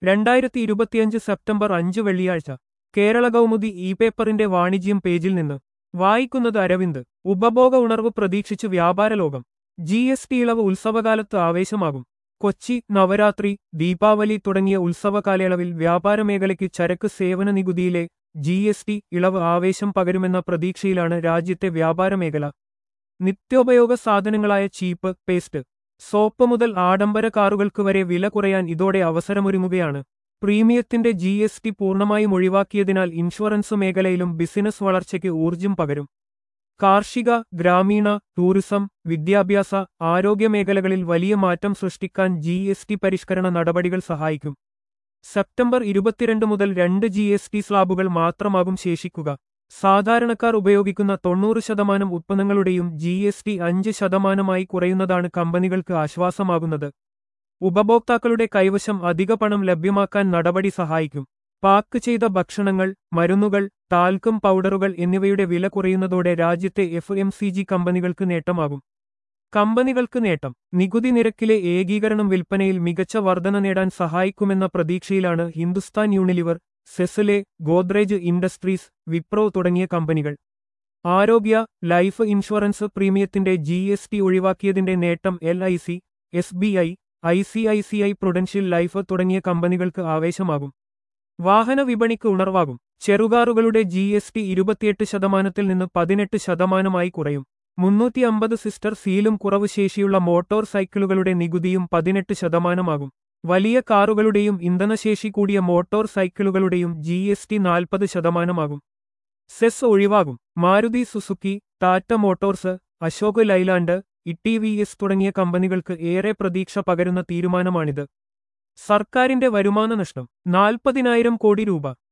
രണ്ടായിരത്തി ഇരുപത്തിയഞ്ച് സെപ്റ്റംബർ അഞ്ച് വെള്ളിയാഴ്ച കേരള കൗമുദി ഇ പേപ്പറിന്റെ വാണിജ്യം പേജിൽ നിന്ന് വായിക്കുന്നത് അരവിന്ദ് ഉപഭോഗ ഉണർവ് പ്രതീക്ഷിച്ച് വ്യാപാര ലോകം ജി എസ് ടി ഇളവ് ഉത്സവകാലത്ത് ആവേശമാകും കൊച്ചി നവരാത്രി ദീപാവലി തുടങ്ങിയ ഉത്സവ കാലയളവിൽ വ്യാപാര മേഖലയ്ക്ക് ചരക്ക് സേവന നികുതിയിലെ ജി എസ് ടി ഇളവ് ആവേശം പകരുമെന്ന പ്രതീക്ഷയിലാണ് രാജ്യത്തെ വ്യാപാര മേഖല നിത്യോപയോഗ സാധനങ്ങളായ ചീപ്പ് പേസ്റ്റ് സോപ്പ് മുതൽ ആഡംബര കാറുകൾക്ക് വരെ വില കുറയാൻ ഇതോടെ അവസരമൊരുങ്ങുകയാണ് പ്രീമിയത്തിന്റെ ജി എസ് ടി പൂർണ്ണമായും ഒഴിവാക്കിയതിനാൽ ഇൻഷുറൻസ് മേഖലയിലും ബിസിനസ് വളർച്ചയ്ക്ക് ഊർജ്ജം പകരും കാർഷിക ഗ്രാമീണ ടൂറിസം വിദ്യാഭ്യാസ ആരോഗ്യ മേഖലകളിൽ വലിയ മാറ്റം സൃഷ്ടിക്കാൻ ജി എസ് ടി പരിഷ്കരണ നടപടികൾ സഹായിക്കും സെപ്റ്റംബർ ഇരുപത്തിരണ്ട് മുതൽ രണ്ട് ജി എസ് ടി സ്ലാബുകൾ മാത്രമാകും ശേഷിക്കുക സാധാരണക്കാർ ഉപയോഗിക്കുന്ന തൊണ്ണൂറ് ശതമാനം ഉത്പന്നങ്ങളുടെയും ജി എസ് ടി അഞ്ച് ശതമാനമായി കുറയുന്നതാണ് കമ്പനികൾക്ക് ആശ്വാസമാകുന്നത് ഉപഭോക്താക്കളുടെ കൈവശം അധിക പണം ലഭ്യമാക്കാൻ നടപടി സഹായിക്കും പാക്ക് ചെയ്ത ഭക്ഷണങ്ങൾ മരുന്നുകൾ ടാൽക്കം പൗഡറുകൾ എന്നിവയുടെ വില കുറയുന്നതോടെ രാജ്യത്തെ എഫ് എം സി ജി കമ്പനികൾക്ക് നേട്ടമാകും കമ്പനികൾക്ക് നേട്ടം നികുതി നിരക്കിലെ ഏകീകരണം വിൽപ്പനയിൽ മികച്ച വർധന നേടാൻ സഹായിക്കുമെന്ന പ്രതീക്ഷയിലാണ് Hindustan Unilever Nestle Godrej Industries Wipro തുടങ്ങിയ കമ്പനികൾ ആരോഗ്യ ലൈഫ് ഇൻഷുറൻസ് പ്രീമിയത്തിന്റെ ജി എസ് ടി ഒഴിവാക്കിയതിന്റെ നേട്ടം L I C S B I I C I C I prudential life തുടങ്ങിയ കമ്പനികൾക്ക് ആവേശമാകും വാഹന വിപണിക്ക് ഉണർവാകും ചെറുകാറുകളുടെ ജി എസ് ടി ഇരുപത്തിയെട്ട് ശതമാനത്തിൽ നിന്ന് പതിനെട്ട് ശതമാനമായി കുറയും മുന്നൂറ്റി അമ്പത് സിസ്റ്റർ സീലും കുറവ് ശേഷിയുള്ള മോട്ടോർ സൈക്കിളുകളുടെ നികുതിയും പതിനെട്ട് ശതമാനമാകും വലിയ കാറുകളുടെയും ഇന്ധനശേഷി കൂടിയ മോട്ടോർ സൈക്കിളുകളുടെയും ജി എസ് ടി നാൽപ്പത് ശതമാനമാകും സെസ് ഒഴിവാകും Maruti Suzuki Tata motors Ashok Leyland E V S തുടങ്ങിയ കമ്പനികൾക്ക് ഏറെ പ്രതീക്ഷ പകരുന്ന തീരുമാനമാണിത് സർക്കാരിന്റെ വരുമാന നഷ്ടം നാൽപ്പതിനായിരം കോടി രൂപ